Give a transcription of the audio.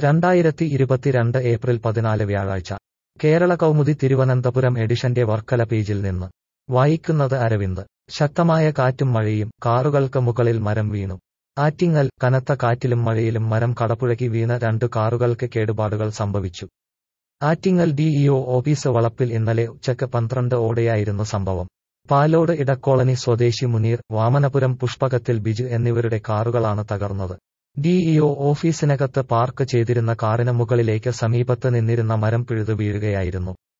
രണ്ടായിരത്തി ഇരുപത്തിരണ്ട് ഏപ്രിൽ പതിനാല് വ്യാഴാഴ്ച കേരള കൗമുദി തിരുവനന്തപുരം എഡിഷന്റെ വർക്കല പേജിൽ നിന്ന് വായിക്കുന്നത് അരവിന്ദ് ശക്തമായ കാറ്റും മഴയും കാറുകൾക്ക് മുകളിൽ മരം വീണു ആറ്റിങ്ങൽ കനത്ത കാറ്റിലും മഴയിലും മരം കടപുഴകി വീണ രണ്ട് കാറുകൾക്ക് കേടുപാടുകൾ സംഭവിച്ചു ആറ്റിങ്ങൽ ഡിഇഒ ഓഫീസ് വളപ്പിൽ ഇന്നലെ ഉച്ചക്ക് പന്ത്രണ്ട് ഓടെയായിരുന്നു സംഭവം പാലോട് ഇടക്കോളനി സ്വദേശി മുനീർ വാമനപുരം പുഷ്പകത്തിൽ ബിജു എന്നിവരുടെ കാറുകളാണ് തകർന്നത് ഡിഇഒ ഓഫീസിനകത്ത് പാർക്ക് ചെയ്തിരുന്ന കാറിന് മുകളിലേക്ക് സമീപത്ത് നിന്നിരുന്ന മരം പിഴുതു വീഴുകയായിരുന്നു